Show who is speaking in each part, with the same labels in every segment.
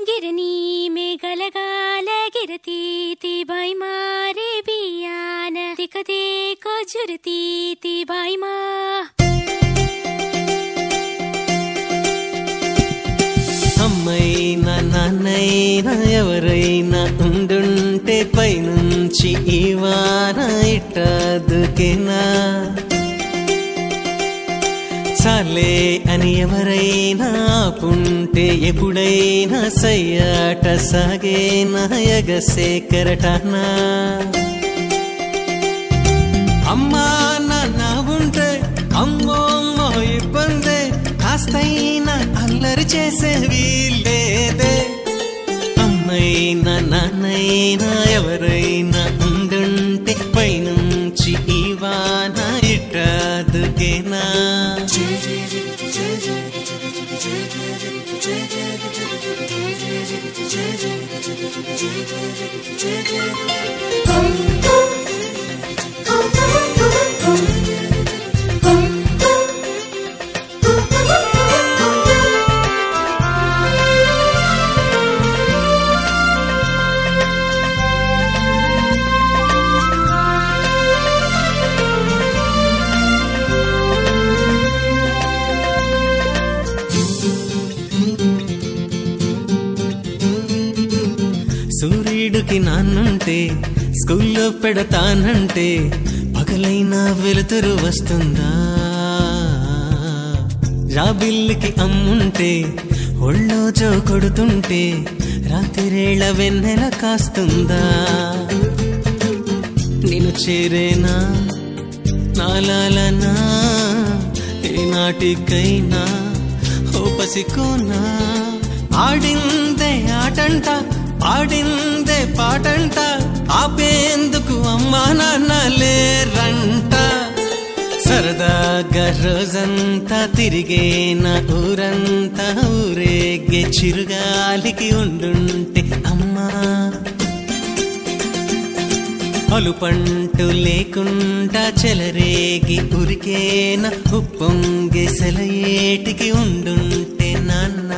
Speaker 1: गिरनी में गलगाल गिरती थी भाई मारे बियान दिख देखो झुरती थी भाई माँ
Speaker 2: అమ్మైనా నాన్నైనా ఎవరైనా ఉండుంటే పైనుంచి ఈ వాన ఇట్టదుకేనా చాలే అని ఎవరైనా ఆపుంటే ఎప్పుడైనా సయ్యాట సాగేనా ఎగసే కెరటానా అమ్మా నాన్న ఉంటే అమ్మో అమ్మో ఇబ్బందే కాస్తైనా అల్లరి చేసే వీల్లేదే అమ్మైనా నాన్నైనా ఎవరైనా ఉండుంటే పైనుంచి ఈ వాన ఇట్టదుకేనా సూర్యుడికి నాన్నుంటే స్కూల్లో పెడతానంటే పగలైనా వెలుతురు వస్తుందా రాబిల్లికి అమ్ముంటే ఒళ్ళో జో కొడుతుంటే రాత్రిరేళ వెన్నెల కాస్తుందా నేను చేరేనా నాలాలనా ఏనాటికైనా ఓ పసికోనా ఆడిందే ఆటంట పాడిందే పాటంట ఆపేందుకు అమ్మా నాన్న లేరంట సరదాగా రోజంతా తిరిగేన ఊరంతా ఊరేగే చిరుగాలికి ఉండుంటే అమ్మా అలుపంటు లేకుండా చెలరేగి ఉరికేన ఉప్పొంగే సెలయేటికి ఉండుంటే నాన్నా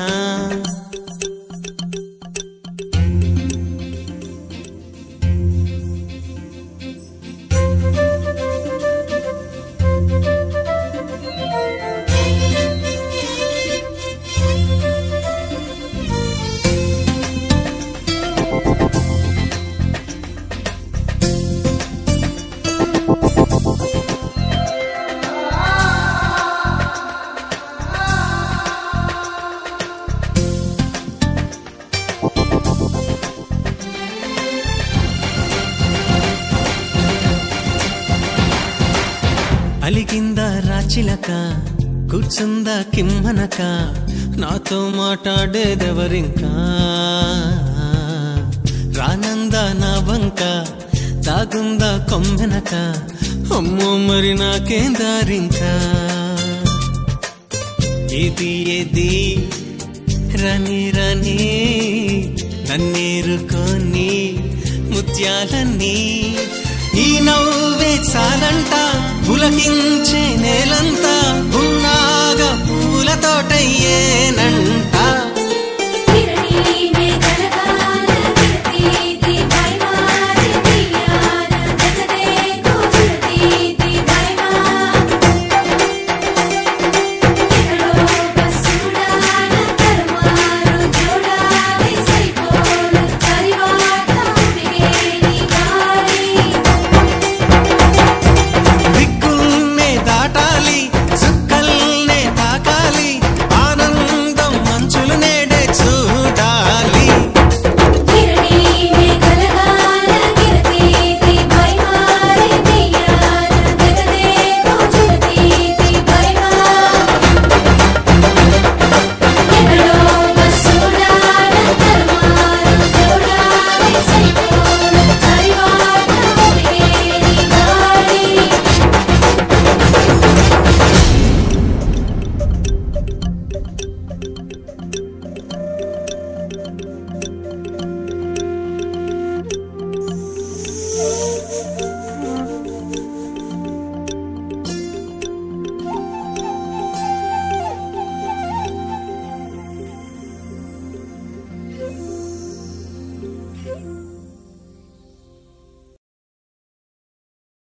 Speaker 2: అలిగిందా రాచిలక కూర్చుందా కిమ్మనక నాతో మాట్లాడేదెవరింకా రానందా నా వంక దాగుందా కొమ్మెనక అమ్మో మరి నాకేం దారింకా ఏది ఏది రని రని నన్నేరుకొని ముత్యాలన్నీ ఈ నవ్వే చాలంట పులకించే నేలంతా ఉన్నాగా పూలతోటయ్యేనంట